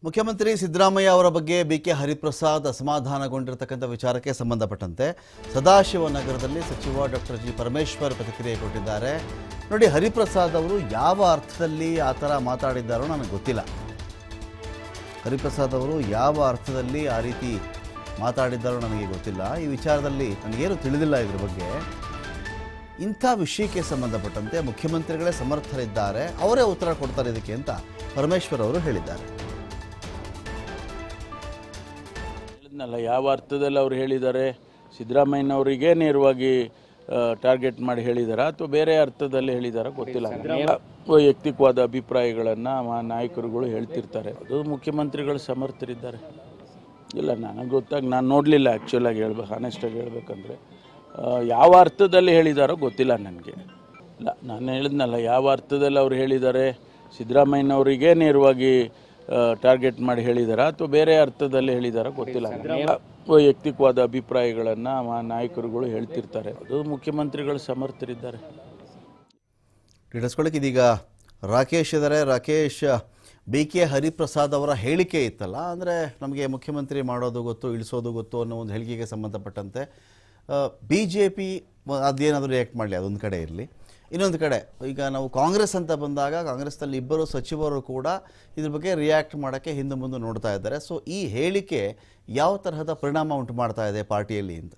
ಮುಖ್ಯಮಂತ್ರಿ ಸಿದ್ದರಾಮಯ್ಯ ಅವರ ಬಗ್ಗೆ ಬಿ ಕೆ ಹರಿಪ್ರಸಾದ್ ಅಸಮಾಧಾನಗೊಂಡಿರತಕ್ಕಂಥ ವಿಚಾರಕ್ಕೆ ಸಂಬಂಧಪಟ್ಟಂತೆ ಸದಾಶಿವನಗರದಲ್ಲಿ ಸಚಿವ ಡಾಕ್ಟರ್ ಜಿ ಪರಮೇಶ್ವರ್ ಪ್ರತಿಕ್ರಿಯೆ ಕೊಟ್ಟಿದ್ದಾರೆ ನೋಡಿ ಹರಿಪ್ರಸಾದ್ ಅವರು ಯಾವ ಅರ್ಥದಲ್ಲಿ ಆ ಥರ ಮಾತಾಡಿದ್ದಾರೋ ನನಗೆ ಗೊತ್ತಿಲ್ಲ ಹರಿಪ್ರಸಾದ್ ಅವರು ಯಾವ ಅರ್ಥದಲ್ಲಿ ಆ ರೀತಿ ಮಾತಾಡಿದ್ದಾರೋ ನನಗೆ ಗೊತ್ತಿಲ್ಲ ಈ ವಿಚಾರದಲ್ಲಿ ನನಗೇನು ತಿಳಿದಿಲ್ಲ ಇದ್ರ ಬಗ್ಗೆ ಇಂಥ ವಿಷಯಕ್ಕೆ ಸಂಬಂಧಪಟ್ಟಂತೆ ಮುಖ್ಯಮಂತ್ರಿಗಳೇ ಸಮರ್ಥರಿದ್ದಾರೆ ಅವರೇ ಉತ್ತರ ಕೊಡ್ತಾರೆ ಇದಕ್ಕೆ ಅಂತ ಪರಮೇಶ್ವರ್ ಅವರು ಹೇಳಿದ್ದಾರೆ ಹೇಳಿದ್ನಲ್ಲ ಯಾವ ಅರ್ಥದಲ್ಲಿ ಅವ್ರು ಹೇಳಿದ್ದಾರೆ ಸಿದ್ದರಾಮಯ್ಯನವರಿಗೆ ನೇರವಾಗಿ ಟಾರ್ಗೆಟ್ ಮಾಡಿ ಹೇಳಿದಾರ ಅಥವಾ ಬೇರೆ ಅರ್ಥದಲ್ಲಿ ಹೇಳಿದಾರ ಗೊತ್ತಿಲ್ಲ ವೈಯಕ್ತಿಕವಾದ ಅಭಿಪ್ರಾಯಗಳನ್ನು ನಾಯಕರುಗಳು ಹೇಳ್ತಿರ್ತಾರೆ ಅದು ಮುಖ್ಯಮಂತ್ರಿಗಳು ಸಮರ್ಥರಿದ್ದಾರೆ ಇಲ್ಲ ನನಗೆ ಗೊತ್ತಾಗಿ ನಾನು ನೋಡಲಿಲ್ಲ ಆ್ಯಕ್ಚುಲಾಗಿ ಹೇಳ್ಬೇಕು ಆನೆಸ್ಟಾಗಿ ಹೇಳ್ಬೇಕಂದ್ರೆ ಆ, ಯಾವ ಅರ್ಥದಲ್ಲಿ ಹೇಳಿದಾರೋ ಗೊತ್ತಿಲ್ಲ ನನಗೆ ಇಲ್ಲ ನಾನು ಹೇಳಿದ್ನಲ್ಲ ಯಾವ ಅರ್ಥದಲ್ಲಿ ಅವ್ರು ಹೇಳಿದ್ದಾರೆ ಸಿದ್ದರಾಮಯ್ಯನವರಿಗೆ ನೇರವಾಗಿ ಟಾರ್ಗೆಟ್ ಮಾಡಿ ಹೇಳಿದಾರ ಅಥವಾ ಬೇರೆ ಅರ್ಥದಲ್ಲಿ ಹೇಳಿದಾರ ಗೊತ್ತಿಲ್ಲ ವೈಯಕ್ತಿಕವಾದ ಅಭಿಪ್ರಾಯಗಳನ್ನು ನಾಯಕರುಗಳು ಹೇಳ್ತಿರ್ತಾರೆ ಅದು ಮುಖ್ಯಮಂತ್ರಿಗಳು ಸಮರ್ಥರಿದ್ದಾರೆ ತಿಳಿಸ್ಕೊಳ್ಳಿಕ್ಕೆ ಇದೀಗ ರಾಕೇಶ್ ಇದ್ದಾರೆ ರಾಕೇಶ್ ಬಿ ಕೆ ಹರಿಪ್ರಸಾದ್ ಅವರ ಹೇಳಿಕೆ ಇತ್ತಲ್ಲ ಅಂದರೆ ನಮಗೆ ಮುಖ್ಯಮಂತ್ರಿ ಮಾಡೋದು ಗೊತ್ತು ಇಳಿಸೋದು ಗೊತ್ತು ಅನ್ನೋ ಒಂದು ಹೇಳಿಕೆಗೆ ಸಂಬಂಧಪಟ್ಟಂತೆ ಬಿ ಜೆ ಪಿ ಅದೇನಾದರೂ ರಿಯಾಕ್ಟ್ ಮಾಡಲಿ ಅದೊಂದು ಕಡೆ ಇರಲಿ ಇನ್ನೊಂದು ಕಡೆ ಈಗ ನಾವು ಕಾಂಗ್ರೆಸ್ ಅಂತ ಬಂದಾಗ ಕಾಂಗ್ರೆಸ್ನಲ್ಲಿ ಇಬ್ಬರು ಸಚಿವರು ಕೂಡ ಇದ್ರ ಬಗ್ಗೆ ರಿಯಾಕ್ಟ್ ಮಾಡೋಕ್ಕೆ ಹಿಂದೆ ಮುಂದೆ ನೋಡ್ತಾ ಇದ್ದಾರೆ ಸೊ ಈ ಹೇಳಿಕೆ ಯಾವ ತರಹದ ಪರಿಣಾಮ ಉಂಟು ಮಾಡ್ತಾ ಇದೆ ಪಾರ್ಟಿಯಲ್ಲಿ ಅಂತ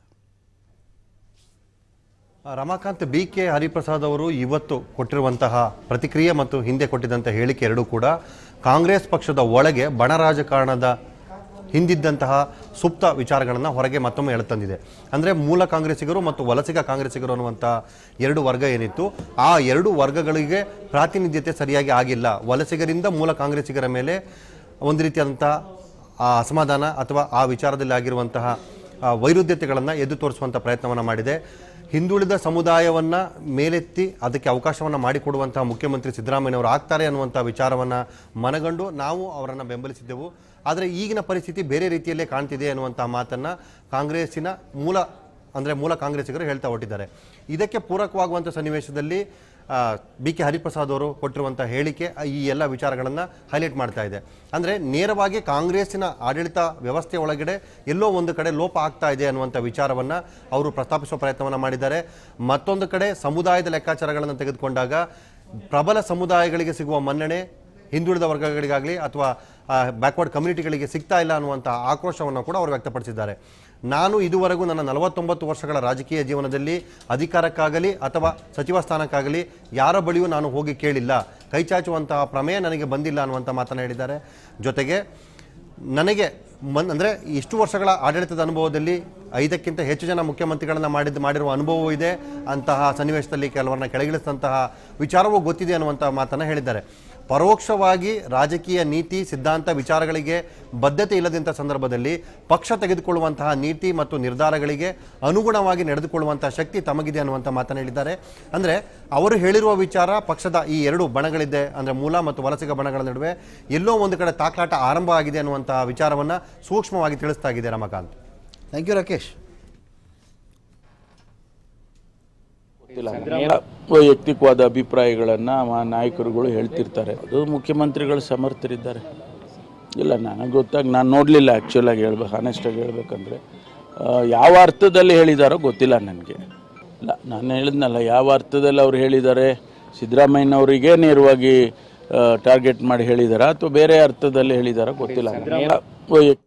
ರಮಾಕಾಂತ್ ಬಿ ಕೆ ಹರಿಪ್ರಸಾದ್ ಅವರು ಇವತ್ತು ಕೊಟ್ಟಿರುವಂತಹ ಪ್ರತಿಕ್ರಿಯೆ ಮತ್ತು ಹಿಂದೆ ಕೊಟ್ಟಿದ್ದಂಥ ಹೇಳಿಕೆ ಎರಡೂ ಕೂಡ ಕಾಂಗ್ರೆಸ್ ಪಕ್ಷದ ಒಳಗೆ ಬಣ ರಾಜಕಾರಣದ ಹಿಂದಿದ್ದಂತಹ ಸುಪ್ತ ವಿಚಾರಗಳನ್ನು ಹೊರಗೆ ಮತ್ತೊಮ್ಮೆ ಎಳೆತಂದಿದೆ ಅಂದರೆ ಮೂಲ ಕಾಂಗ್ರೆಸ್ಸಿಗರು ಮತ್ತು ವಲಸಿಗ ಕಾಂಗ್ರೆಸ್ಸಿಗರು ಅನ್ನುವಂಥ ಎರಡು ವರ್ಗ ಏನಿತ್ತು ಆ ಎರಡು ವರ್ಗಗಳಿಗೆ ಪ್ರಾತಿನಿಧ್ಯತೆ ಸರಿಯಾಗಿ ಆಗಿಲ್ಲ ವಲಸಿಗರಿಂದ ಮೂಲ ಕಾಂಗ್ರೆಸ್ಸಿಗರ ಮೇಲೆ ಒಂದು ರೀತಿಯಾದಂಥ ಆ ಅಸಮಾಧಾನ ಅಥವಾ ಆ ವಿಚಾರದಲ್ಲಿ ಆಗಿರುವಂತಹ ಆ, ವೈರುಧ್ಯತೆಗಳನ್ನು ಎದ್ದು ತೋರಿಸುವಂಥ ಪ್ರಯತ್ನವನ್ನು ಮಾಡಿದೆ ಹಿಂದುಳಿದ ಸಮುದಾಯವನ್ನು ಮೇಲೆತ್ತಿ ಅದಕ್ಕೆ ಅವಕಾಶವನ್ನು ಮಾಡಿಕೊಡುವಂತಹ ಮುಖ್ಯಮಂತ್ರಿ ಸಿದ್ದರಾಮಯ್ಯನವರು ಆಗ್ತಾರೆ ಅನ್ನುವಂಥ ವಿಚಾರವನ್ನು ಮನಗಂಡು ನಾವು ಅವರನ್ನು ಬೆಂಬಲಿಸಿದ್ದೆವು ಆದರೆ ಈಗಿನ ಪರಿಸ್ಥಿತಿ ಬೇರೆ ರೀತಿಯಲ್ಲೇ ಕಾಣ್ತಿದೆ ಅನ್ನುವಂಥ ಮಾತನ್ನು ಕಾಂಗ್ರೆಸ್ಸಿನ ಮೂಲ ಅಂದರೆ ಮೂಲ ಕಾಂಗ್ರೆಸ್ಸಿಗರು ಹೇಳ್ತಾ ಹೊರಟಿದ್ದಾರೆ ಇದಕ್ಕೆ ಪೂರಕವಾಗುವಂಥ ಸನ್ನಿವೇಶದಲ್ಲಿ ಬಿ ಕೆ ಹರಿಪ್ರಸಾದ್ ಅವರು ಕೊಟ್ಟಿರುವಂಥ ಹೇಳಿಕೆ ಆ, ಈ ಎಲ್ಲ ವಿಚಾರಗಳನ್ನು ಹೈಲೈಟ್ ಮಾಡ್ತಾ ಇದೆ ಅಂದರೆ ನೇರವಾಗಿ ಕಾಂಗ್ರೆಸ್ಸಿನ ಆಡಳಿತ ವ್ಯವಸ್ಥೆ ಒಳಗಡೆ ಎಲ್ಲೋ ಒಂದು ಕಡೆ ಲೋಪ ಆಗ್ತಾ ಇದೆ ಅನ್ನುವಂಥ ವಿಚಾರವನ್ನು ಅವರು ಪ್ರಸ್ತಾಪಿಸುವ ಪ್ರಯತ್ನವನ್ನು ಮಾಡಿದ್ದಾರೆ ಮತ್ತೊಂದು ಕಡೆ ಸಮುದಾಯದ ಲೆಕ್ಕಾಚಾರಗಳನ್ನು ತೆಗೆದುಕೊಂಡಾಗ ಪ್ರಬಲ ಸಮುದಾಯಗಳಿಗೆ ಸಿಗುವ ಮನ್ನಣೆ ಹಿಂದುಳಿದ ವರ್ಗಗಳಿಗಾಗಲಿ ಅಥವಾ ಬ್ಯಾಕ್ವರ್ಡ್ ಕಮ್ಯುನಿಟಿಗಳಿಗೆ ಸಿಗ್ತಾ ಇಲ್ಲ ಅನ್ನುವಂಥ ಆಕ್ರೋಶವನ್ನು ಕೂಡ ಅವರು ವ್ಯಕ್ತಪಡಿಸಿದ್ದಾರೆ ನಾನು ಇದುವರೆಗೂ ನನ್ನ ನಲವತ್ತೊಂಬತ್ತು ವರ್ಷಗಳ ರಾಜಕೀಯ ಜೀವನದಲ್ಲಿ ಅಧಿಕಾರಕ್ಕಾಗಲಿ ಅಥವಾ ಸಚಿವ ಸ್ಥಾನಕ್ಕಾಗಲಿ ಯಾರ ಬಳಿಯೂ ನಾನು ಹೋಗಿ ಕೇಳಿಲ್ಲ ಕೈಚಾಚುವಂತಹ ಪ್ರಮೇಯ ನನಗೆ ಬಂದಿಲ್ಲ ಅನ್ನುವಂಥ ಮಾತನ್ನು ಹೇಳಿದ್ದಾರೆ ಜೊತೆಗೆ ನನಗೆ ಮನ್ ಅಂದರೆ ಇಷ್ಟು ವರ್ಷಗಳ ಆಡಳಿತದ ಅನುಭವದಲ್ಲಿ ಐದಕ್ಕಿಂತ ಹೆಚ್ಚು ಜನ ಮುಖ್ಯಮಂತ್ರಿಗಳನ್ನು ಮಾಡಿದ ಮಾಡಿರುವ ಅನುಭವವೂ ಇದೆ ಅಂತಹ ಸನ್ನಿವೇಶದಲ್ಲಿ ಕೆಲವರನ್ನ ಕೆಳಗಿಳಿಸಿದಂತಹ ವಿಚಾರವೂ ಗೊತ್ತಿದೆ ಅನ್ನುವಂಥ ಮಾತನ್ನು ಹೇಳಿದ್ದಾರೆ ಪರೋಕ್ಷವಾಗಿ ರಾಜಕೀಯ ನೀತಿ ಸಿದ್ಧಾಂತ ವಿಚಾರಗಳಿಗೆ ಬದ್ಧತೆ ಇಲ್ಲದಂಥ ಸಂದರ್ಭದಲ್ಲಿ ಪಕ್ಷ ತೆಗೆದುಕೊಳ್ಳುವಂತಹ ನೀತಿ ಮತ್ತು ನಿರ್ಧಾರಗಳಿಗೆ ಅನುಗುಣವಾಗಿ ನಡೆದುಕೊಳ್ಳುವಂತಹ ಶಕ್ತಿ ತಮಗಿದೆ ಅನ್ನುವಂಥ ಮಾತನ್ನು ಹೇಳಿದ್ದಾರೆ ಅಂದರೆ ಅವರು ಹೇಳಿರುವ ವಿಚಾರ ಪಕ್ಷದ ಈ ಎರಡು ಬಣಗಳಿದೆ ಅಂದರೆ ಮೂಲ ಮತ್ತು ವಲಸಿಗ ಬಣಗಳ ನಡುವೆ ಎಲ್ಲೋ ಒಂದು ಕಡೆ ತಾಕಾಟ ಆರಂಭ ಆಗಿದೆ ಅನ್ನುವಂತಹ ವಿಚಾರವನ್ನು ಸೂಕ್ಷ್ಮವಾಗಿ ತಿಳಿಸ್ತಾ ಇದೆ ರಮಕಾಂತ್ ಥ್ಯಾಂಕ್ ಯು ರಾಕೇಶ್ ಗೊತ್ತಿಲ್ಲ ವೈಯಕ್ತಿಕವಾದ ಅಭಿಪ್ರಾಯಗಳನ್ನು ನಾಯಕರುಗಳು ಹೇಳ್ತಿರ್ತಾರೆ ಅದು ಮುಖ್ಯಮಂತ್ರಿಗಳು ಸಮರ್ಥರಿದ್ದಾರೆ ಇಲ್ಲ ನನಗೆ ಗೊತ್ತಾಗಿ ನಾನು ನೋಡಲಿಲ್ಲ ಆ್ಯಕ್ಚುಲಾಗಿ ಹೇಳ್ಬೇಕು ಆನೆಸ್ಟಾಗಿ ಹೇಳ್ಬೇಕಂದ್ರೆ ಆ, ಯಾವ ಅರ್ಥದಲ್ಲಿ ಹೇಳಿದಾರೋ ಗೊತ್ತಿಲ್ಲ ನನಗೆ ಇಲ್ಲ ನಾನು ಹೇಳಿದ್ನಲ್ಲ ಯಾವ ಅರ್ಥದಲ್ಲಿ ಅವ್ರು ಹೇಳಿದ್ದಾರೆ ಸಿದ್ದರಾಮಯ್ಯನವರಿಗೆ ನೇರವಾಗಿ ಟಾರ್ಗೆಟ್ ಮಾಡಿ ಹೇಳಿದಾರ ಅಥವಾ ಬೇರೆ ಅರ್ಥದಲ್ಲಿ ಹೇಳಿದಾರ ಗೊತ್ತಿಲ್ಲ ವೈಯಕ್ತಿಕ